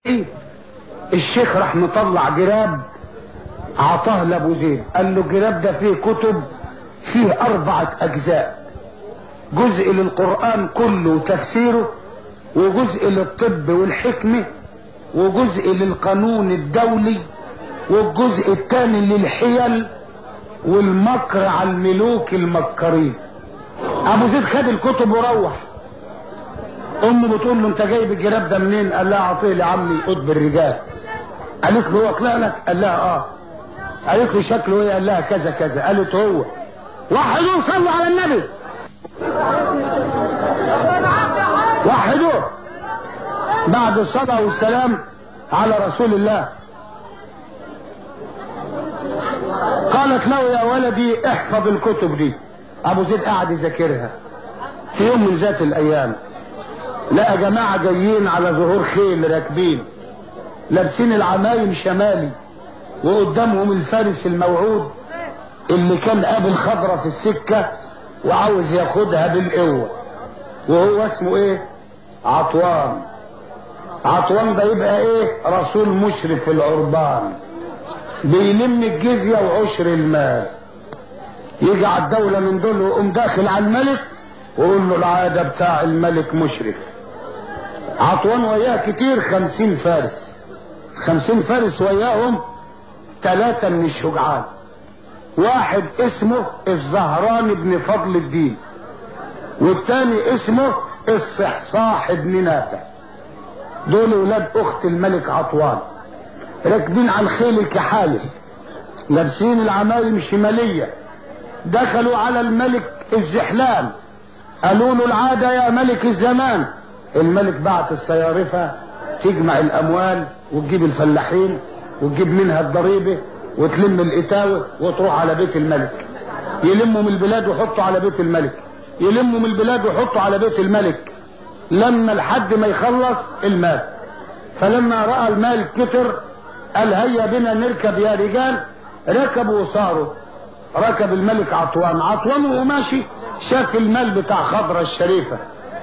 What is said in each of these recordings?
الشيخ راح مطلع جراب اعطاه لابو زيد قال له الجراب ده فيه كتب فيه اربعة اجزاء جزء للقرآن كله وتفسيره وجزء للطب والحكمة وجزء للقانون الدولي والجزء الثاني للحيل والمكر على الملوك المكرين ابو زيد خد الكتب وروح امه بتقول له انت جايب الجراب ده منين قال لها اعطيه لعمي قطب الرجال قالت له هو طلع لك قال لها اه قالت له شكله ايه قال لها كذا كذا قالت هو وحدوه صلوا على النبي وحدوه بعد الصلاة والسلام على رسول الله قالت له يا ولدي احفظ الكتب دي ابو زيد قاعد يذاكرها في يوم من ذات الايام لقى جماعة جايين على ظهور خيل راكبين لابسين العمايم شمالي وقدامهم الفارس الموعود اللي كان قابل خضرة في السكة وعاوز ياخدها بالقوة وهو اسمه ايه عطوان عطوان ده يبقى ايه رسول مشرف في العربان بيلم الجزية وعشر المال يجي على الدولة من دول ويقوم داخل على الملك ويقول له العادة بتاع الملك مشرف عطوان وياه كتير خمسين فارس خمسين فارس وياهم ثلاثة من الشجعان واحد اسمه الزهران بن فضل الدين والتاني اسمه الصحصاح بن نافع دول ولاد اخت الملك عطوان راكبين على الخيل الكحالي لابسين العمايم شمالية دخلوا على الملك الزحلان قالوا له العادة يا ملك الزمان الملك بعت الصيارفة تجمع الاموال وتجيب الفلاحين وتجيب منها الضريبة وتلم الاتاوة وتروح على بيت الملك يلموا من البلاد ويحطوا على بيت الملك يلموا من البلاد ويحطوا على بيت الملك لما لحد ما يخلص المال فلما رأى المال كتر قال هيا بنا نركب يا رجال ركبوا وصاروا ركب الملك عطوان عطوان وهو ماشي شاف المال بتاع خضرة الشريفة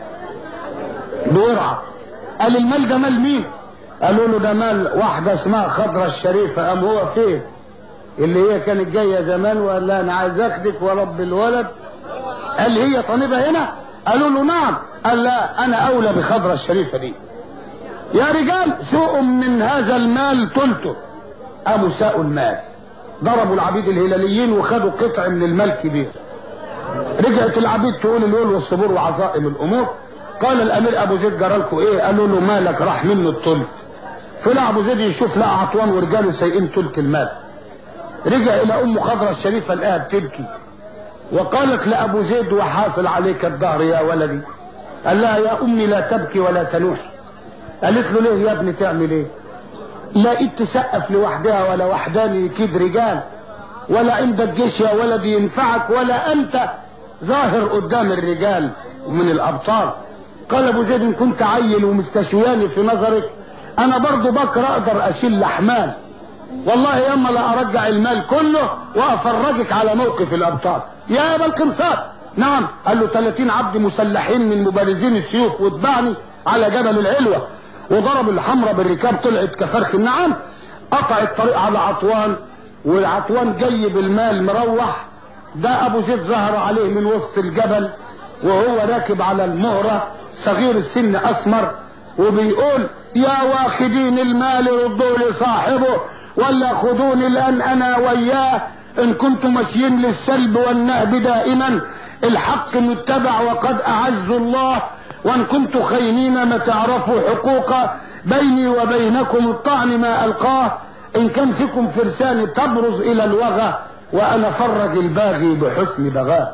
بيرعى قال المال ده مال مين قالوا له ده مال واحدة اسمها خضرة الشريفة قام هو فين اللي هي كانت جاية زمان وقال لها انا عايز اخدك ورب الولد قال هي طالبة هنا قالوا له نعم قال لا انا اولى بخضرة الشريفة دي يا رجال سوقوا من هذا المال تلته قاموا ساقوا المال ضربوا العبيد الهلاليين وخدوا قطع من المال كبير رجعت العبيد تقول الول والصبور وعزائم الامور قال الامير ابو زيد جرالكوا ايه قالوا له مالك راح منه التلت طلع ابو زيد يشوف لقى عطوان ورجاله سايقين تلت المال رجع الى ام خضرة الشريفة لقاها بتبكي وقالت لابو زيد وحاصل عليك الدهر يا ولدي قال لها يا امي لا تبكي ولا تنوحي قالت له ليه يا ابني تعمل ايه لقيت تسقف لوحدها ولا وحداني يكيد رجال ولا عندك جيش يا ولدي ينفعك ولا انت ظاهر قدام الرجال ومن الابطال قال ابو زيد ان كنت عيل ومستشوياني في نظرك انا برضو بكره اقدر اشيل لحمان والله ياما لا ارجع المال كله وافرجك على موقف الابطال يا ابا القمصان نعم قال له 30 عبد مسلحين من مبارزين السيوف واتبعني على جبل العلوة وضرب الحمرة بالركاب طلعت كفرخ النعام قطع الطريق على عطوان وعطوان جاي بالمال مروح ده ابو زيد ظهر عليه من وسط الجبل وهو راكب على المهرة صغير السن اسمر وبيقول يا واخدين المال ردوا لصاحبه ولا خذوني الان انا وياه ان كنتم ماشيين للسلب والنهب دائما الحق متبع وقد اعز الله وان كنت خينين ما تعرفوا حقوق بيني وبينكم الطعن ما القاه ان كان فيكم فرسان تبرز الى الوغى وانا فرج الباغي بحسن بغاه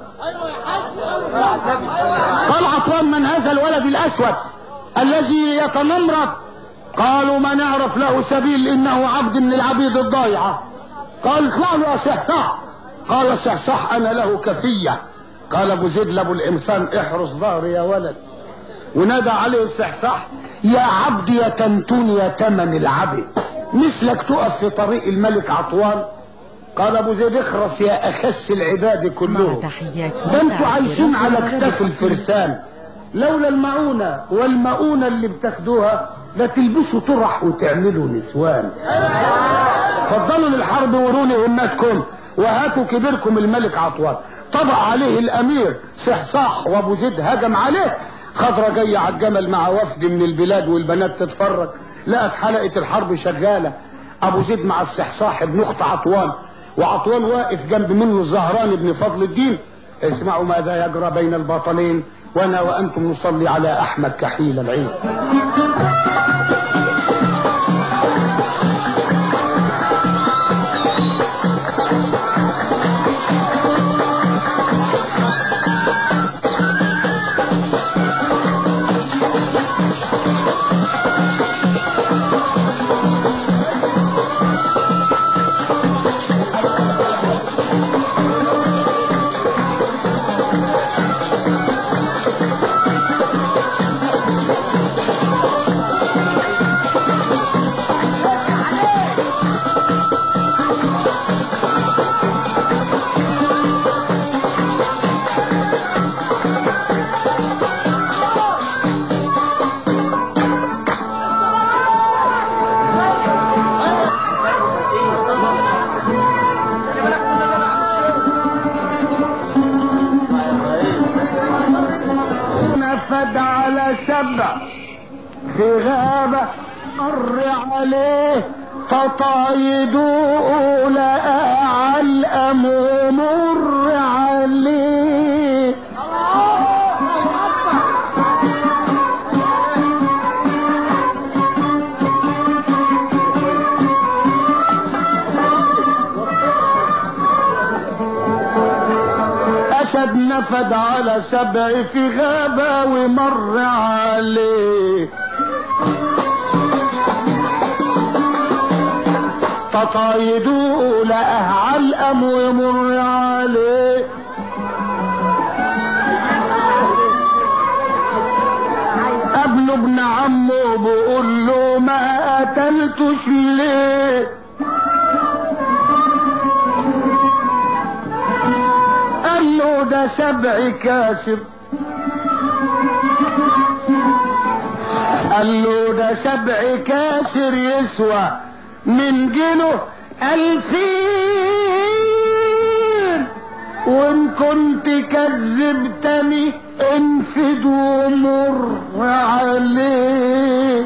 قال عطوان من هذا الولد الاسود الذي يتنمرض قالوا ما نعرف له سبيل انه عبد من العبيد الضايعه قال اطلع له يا صحصح قال صحصح انا له كفيه قال ابو زيد لابو الانسان احرس ظهري يا ولد ونادى عليه الصحصح يا عبد يا تنتون يا تمن العبد مثلك تقف في طريق الملك عطوان قال ابو زيد اخرس يا اخس العباد كلهم ده انتوا عايشين على كتاف الفرسان لولا المعونة والمؤونة اللي بتاخدوها لا تلبسوا طرح وتعملوا نسوان فضلوا للحرب وروني همتكم وهاتوا كبيركم الملك عطوان طبع عليه الامير صحصاح وابو زيد هجم عليه خضرة جاية على الجمل مع وفد من البلاد والبنات تتفرج لقت حلقة الحرب شغالة ابو زيد مع الصحصاح ابن اخت عطوان وعطوان واقف جنب منه الزهران ابن فضل الدين اسمعوا ماذا يجرى بين البطلين وانا وانتم نصلي على احمد كحيل العين نفد على سبع في غابة مر عليه تطايدوا لقى علقم ومر عليه أسد نفد على سبع في غابة ومر عليه تطايدوا لقاه علقم ومر عليه قبله ابن عمه بيقول له ما قتلتش ليه قال له ده سبع كاسر قال له ده سبع كاسر يسوى من جنه ألفين وإن كنت كذبتني انفد ومر عليه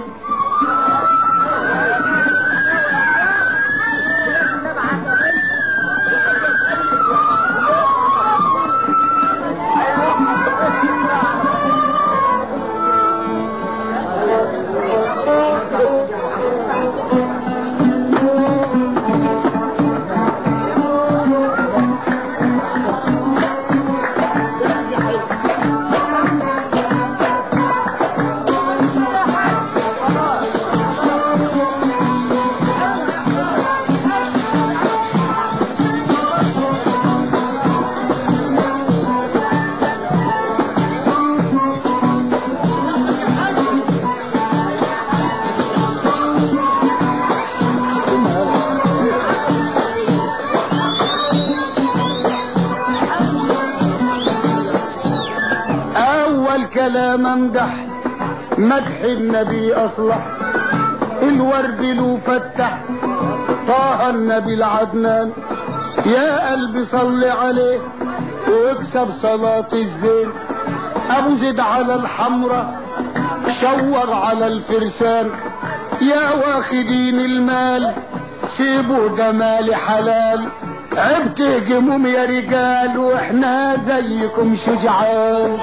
اول كلام امدح مدح النبي اصلح الورد له فتح طه النبي العدنان يا قلبي صل عليه واكسب صلاة الزين ابو زيد على الحمرة شور على الفرسان يا واخدين المال سيبوا ده مال حلال عيب تهجمهم يا رجال واحنا زيكم شجعان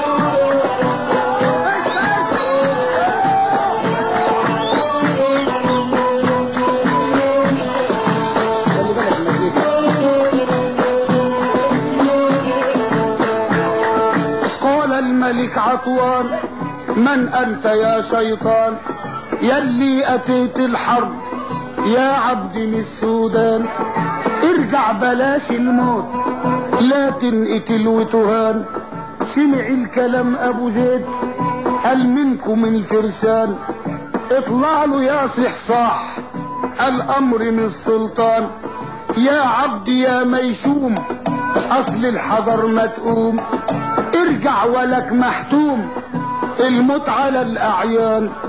قال الملك عطوان من انت يا شيطان يلي اتيت الحرب يا عبد من السودان ارجع بلاش الموت لا تنقتل وتهان سمع الكلام ابو زيد قال منكم الفرسان اطلع له يا صحصاح الامر من السلطان يا عبد يا ميشوم اصل الحضر ما تقوم ارجع ولك محتوم الموت على الاعيان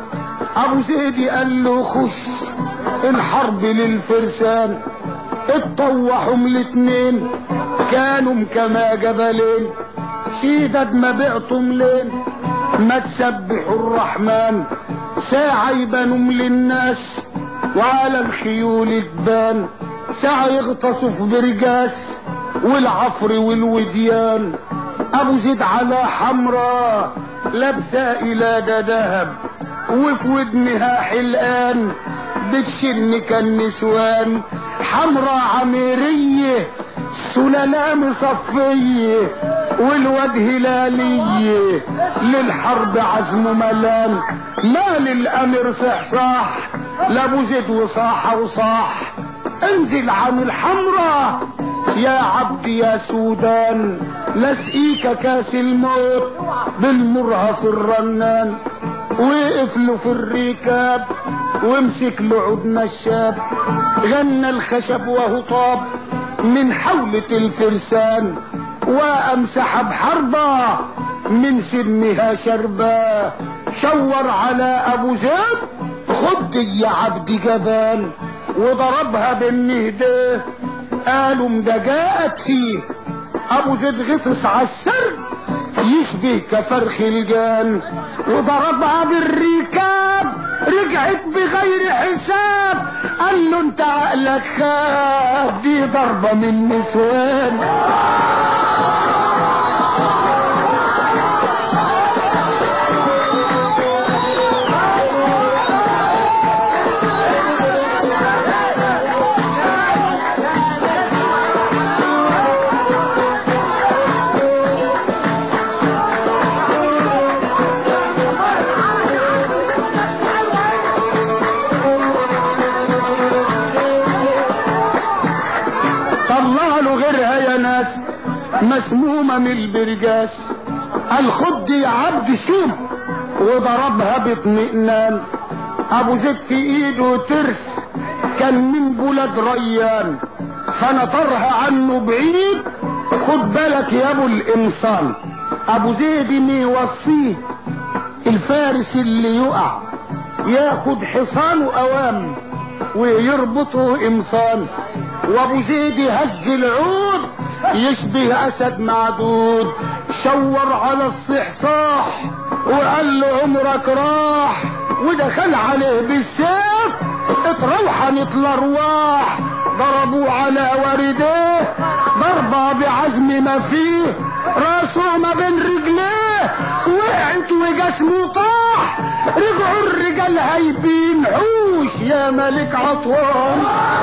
ابو زيد قال له خش الحرب للفرسان اتطوحوا من الاتنين كانوا كما جبلين شيدد ما بعتم لين ما تسبحوا الرحمن ساعة يبانوا للناس وعلى الخيول تبان ساعة يغطسوا في برجاس والعفر والوديان ابو زيد على حمراء لابسة الى ده دهب وفي ودنها حلقان بتشن كالنسوان حمراء عميرية سلالة مصفية والوجه لالية للحرب عزم ملان ما للامر صحصاح لابو زيد وصاح وصاح انزل عن الحمراء يا عبد يا سودان لسقيك كاس الموت بالمرهف الرنان وقف له في الركاب وامسك له عود نشاب غنى الخشب وهو طاب من حولة الفرسان وامسح بحربة من سنها شربا شور على ابو زيد خد يا عبد جبان وضربها بالنهده قالوا مدجاءت فيه ابو زيد غطس على السر يشبه كفرخ الجان وضربها بالركاب رجعت بغير حساب قال له انت عقلك خاب دي ضربة من نسوان طلع له غيرها يا ناس مسمومة من البرجاس الخد يا عبد شوم وضربها باطمئنان ابو زيد في ايده ترس كان من بلاد ريان فنطرها عنه بعيد خد بالك يا ابو الانسان ابو زيد ميوصيه الفارس اللي يقع ياخد حصانه اوام ويربطه امصان وابو زيد هز العود يشبه اسد معدود شور على الصحصاح وقال له عمرك راح ودخل عليه بالسيف اتروحنت الارواح ضربوا على ورديه ضربة بعزم ما فيه راسه ما بين رجليه وقعت وجسمه طاح رجعوا الرجال هايبين حوش يا ملك عطوان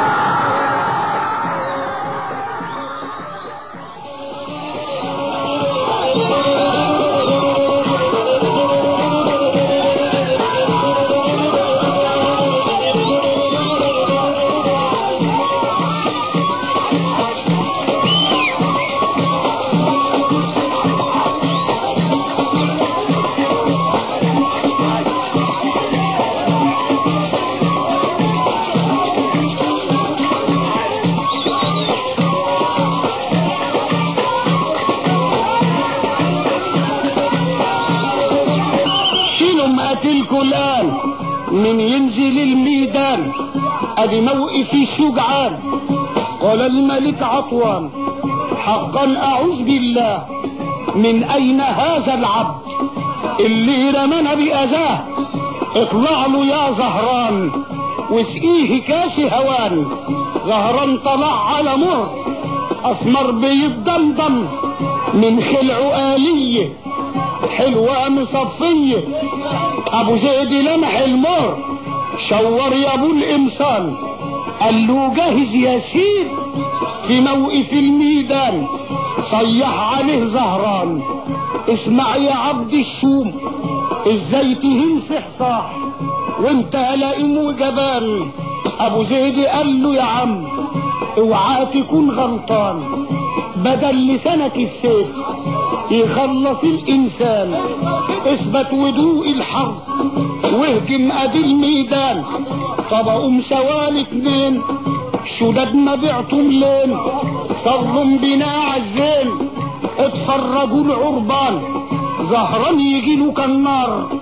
شيلوا مقاتلكوا الان من ينزل الميدان ادي موقف الشجعان قال الملك عطوان حقا اعوذ بالله من اين هذا العبد اللي رمانا باذاه اطلع له يا زهران واسقيه كاس هوان زهران طلع على مر اسمر بيتضمضم من خلعه آلية حلوة مصفية ابو زيد لمح المر شور يا ابو الامصان قال له جاهز يا سيد في موقف الميدان صيح عليه زهران اسمع يا عبد الشوم ازاي تهين في حصاح وانت لئيم وجبان ابو زيد قال له يا عم اوعى تكون غلطان بدل لسانك السيف يخلص الانسان اثبت ودوق الحرب واهجم ادي الميدان طب اقوم سوالي اتنين شداد ما بعتم لين صلوا بنا عالزين اتفرجوا العربان زهران يجي له كالنار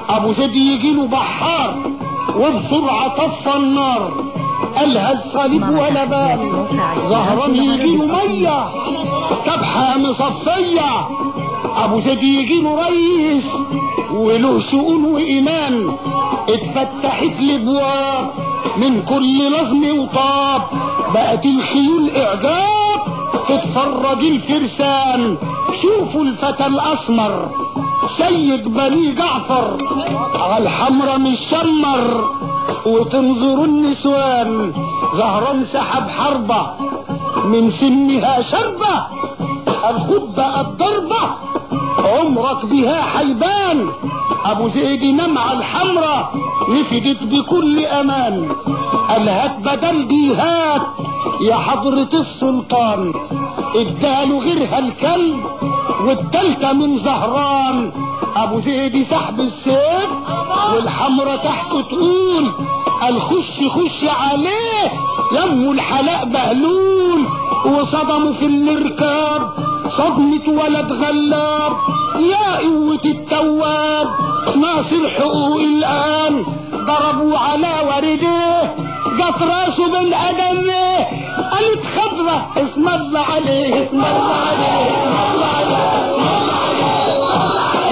ابو زيد يجيله بحار وبسرعة طفى النار قالها الصليب ولا بال زهران يجيله مية سبحة مصفية ابو زيد يجيله ريس وله شؤون وايمان اتفتحت الابواب من كل نظم وطاب بقت الخيول اعجاب تتفرج الفرسان شوفوا الفتى الاسمر سيد بني جعفر على الحمرة مشمر وتنظروا النسوان زهران سحب حربة من سنها شربة الخد بقت ضربة عمرك بها حيبان ابو زيد نام على الحمرة نفدت بكل امان الهات بدل جهات يا حضرة السلطان اداله غيرها الكلب والتالتة من زهران ابو زيد سحب السيف والحمرة تحته تقول الخش خش عليه يم الحلاق بهلول وصدموا في الاركاب صدمة ولد غلاب يا قوة التواب ناصر حقوق الآن ضربوا على ورديه جت راسه بين قدميه قالت خضرة اسم الله عليه اسم الله عليه اسم الله عليه اسم الله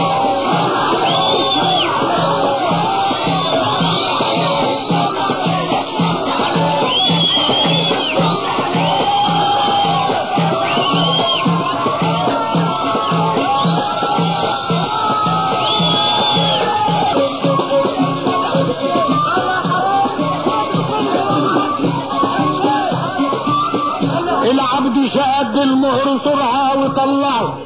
العبد شاد المهر سرعة وطلعه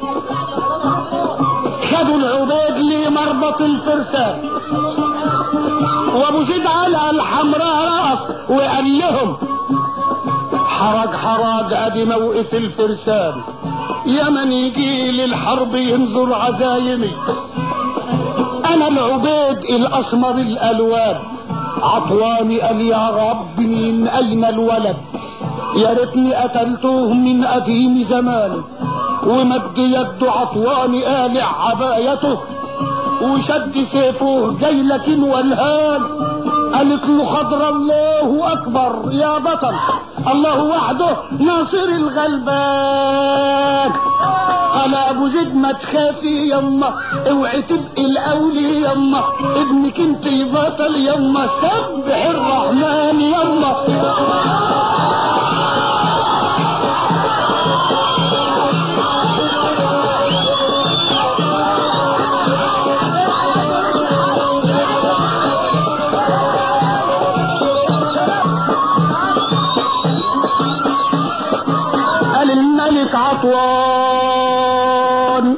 خدوا العبيد لمربط الفرسان وابو زيد على الحمراء رأس وقال لهم حرج حرج ادي موقف الفرسان يا من يجي للحرب ينظر عزايمي انا العبيد الاسمر الالوان عطواني قال يا رب من اين الولد يا ريتني قتلته من قديم زمان ومد يده عطواني قالع عبايته وشد سيفه جاي لكن والهان قالت له خضر الله اكبر يا بطل الله وحده ناصر الغلبان قال ابو زيد ما تخافي يما اوعي تبقي الاولي يما ابنك انت البطل يما سبح الرحمن يما قال الملك عطوان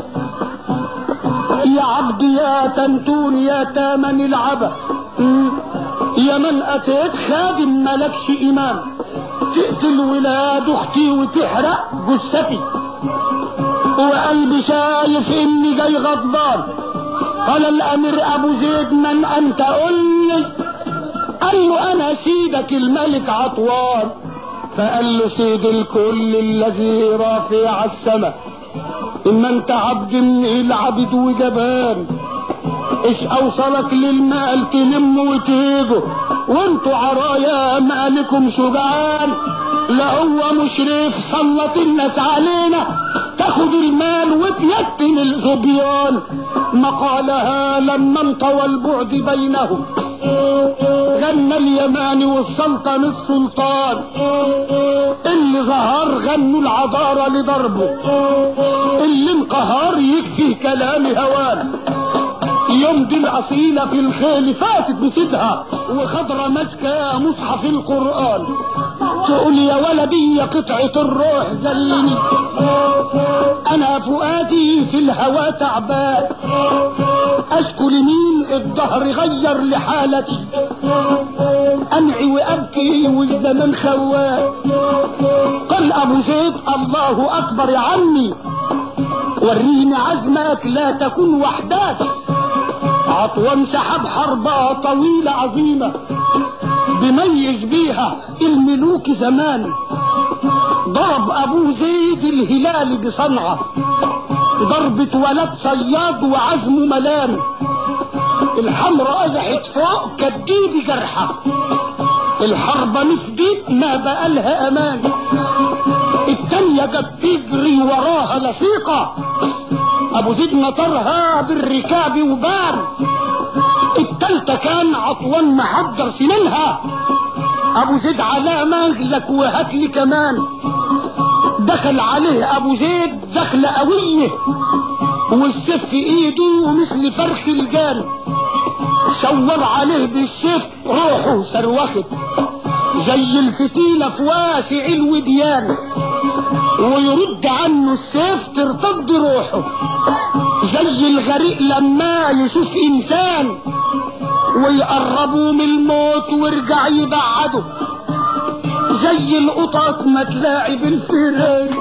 يا عبد يا تنتون يا تامن العبا مم. يا من اتيت خادم ملكش ايمان تقتل ولاد اختي وتحرق جثتي وقلبي شايف اني جاي غضبان قال الامير ابو زيد من انت قل لي قال له انا سيدك الملك عطوان فقال له سيد الكل الذي رافع السماء إما أنت عبد من العبد وجبان إيش أوصلك للمال تلم وتيجوا وانتوا عرايا مالكم شجعان لا هو مشرف سلط الناس علينا تاخد المال وتيتن الظبيان ما قالها لما انطوى البعد بينهم غنى اليماني والسلطن السلطان اللي ظهر غنوا العذارى لضربه اللي انقهر يكفي كلام هوان يمضي الأصيلة في الخيل فاتت بسيدها وخضرة ماسكة مصحف القرآن تقول يا ولدي يا قطعة الروح زلني أنا فؤادي في الهوى تعبان أشكو لمين الظهر غير لحالتي أنعي وأبكي والزمن خوان قال أبو زيد الله أكبر يا عمي وريني عزمك لا تكن وحدك عطوان سحب حربة طويلة عظيمة بميز بيها الملوك زمان ضرب ابو زيد الهلال بصنعة ضربة ولد صياد وعزمه ملان الحمرا ازحت فوق كالديب جرحة الحرب نفدت ما بقالها امان التانية جت تجري وراها لفيقة ابو زيد نطرها بالركاب وبان التالتة كان عطوان محضر سنينها ابو زيد على مغلك وهات لي كمان دخل عليه ابو زيد دخلة قوية والسيف في ايده مثل فرخ الجان شور عليه بالسيف روحه صرخت زي الفتيلة في واسع الوديان ويرد عنه السيف ترتد روحه زي الغريق لما يشوف انسان ويقربوا من الموت ويرجع يبعده زي القطط ما تلاعب الفيران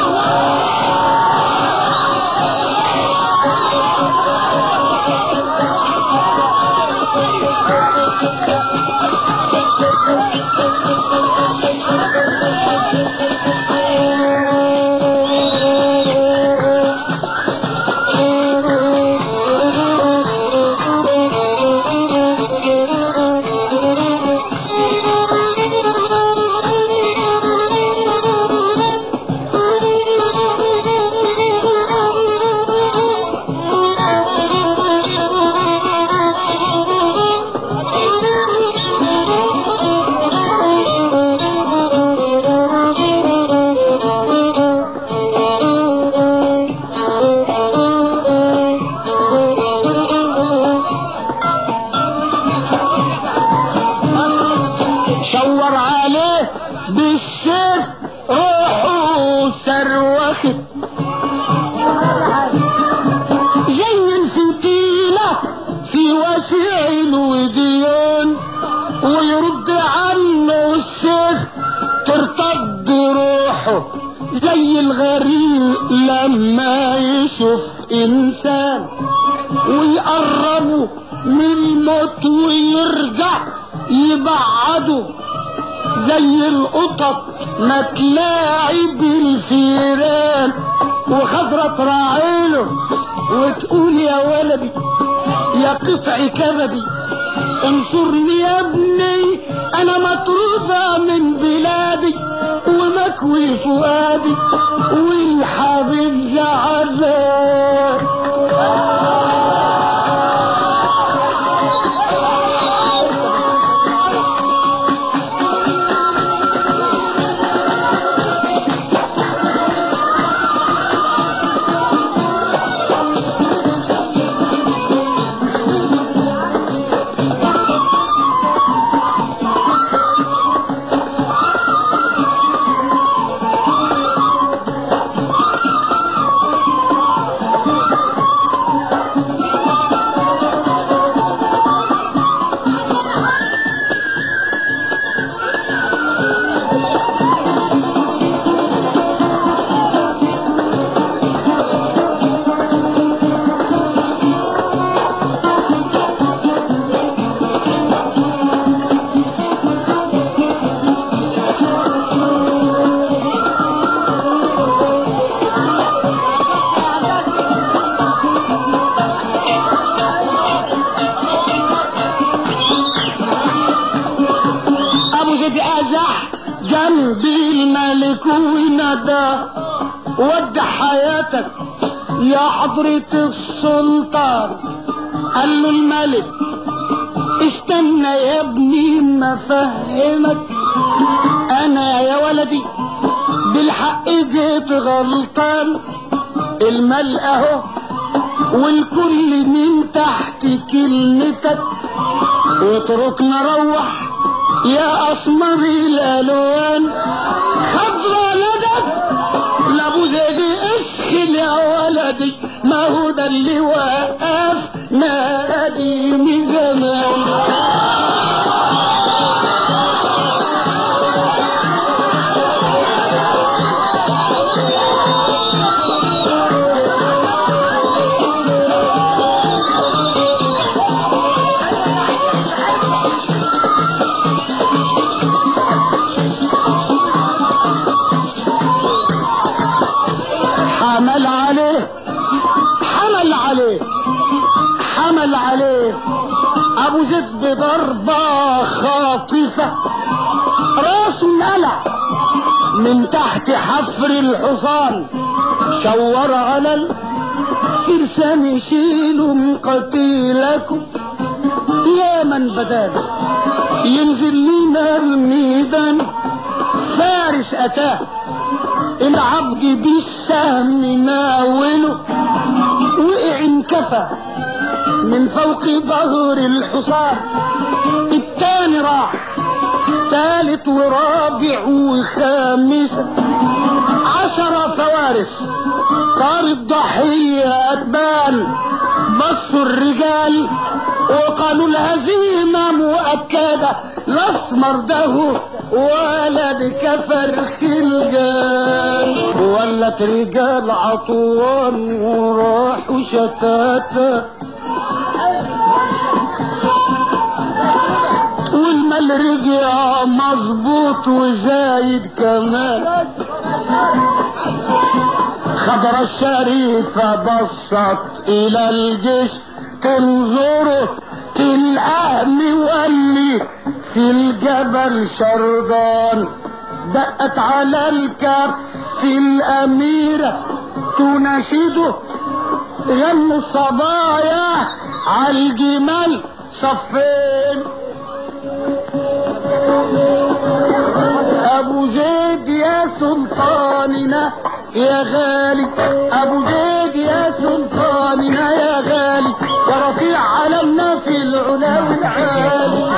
شور عليه بالسيف روحه صرخت زي الفتيلة في وسيع الوديان ويرد عنه السيف ترتد روحه زي الغريق لما يشوف انسان ويقربه من الموت ويرجع يبعده زي القطط ما تلاعب الفيران وخضرة تراعيله وتقول يا ولدي يا قطع كبدي انصرني يا ابني انا مطرودة من بلادي ومكوي فؤادي والحبيب زعلان ابو زيد ازح جنبي الملك ونادى ودع حياتك يا حضرة السلطان قال له الملك استنى يا ابني ما فهمك انا يا ولدي بالحق جيت غلطان المال اهو والكل من تحت كلمتك واتركنا روح يا اسمر الالوان خضرا ندك لابو زيد اسخل يا ولدي ما هو ده اللي وقف نادي من زمان حمل عليه حمل عليه حمل ابو زيد بضربة خاطفة راس انقلع من تحت حفر الحصان شور على الفرسان يشيلوا من قتيلكم يا من بدال ينزل لنا الميدان فارس اتاه العبد بالسهم ناوله وقع انكفى من فوق ظهر الحصان التاني راح تالت ورابع وخامس عشرة فوارس طار الضحية أتبان بصوا الرجال وقالوا الهزيمة مؤكدة الأسمر ده ولد كفر خلقان ولت رجال عطوان وراحوا شتاتا والمال رجع مظبوط وزايد كمان خضر الشريفة بصت إلى الجيش تنظره تلقاه مولي في الجبل شرضان دقت على الكف الأميرة تناشده غنوا الصبايا عالجمال صفين ابو زيد يا سلطاننا يا غالي ابو زيد يا سلطاننا يا غالي يا رفيع علمنا في العلا والعالي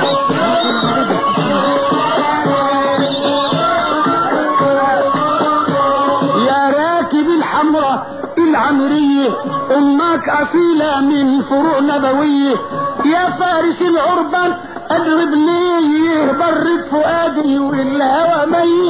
يا راكب الحمراء العمرية امك اصيلة من فروع نبوية يا فارس العربان اضرب ليه برد فؤادي والهوى ميت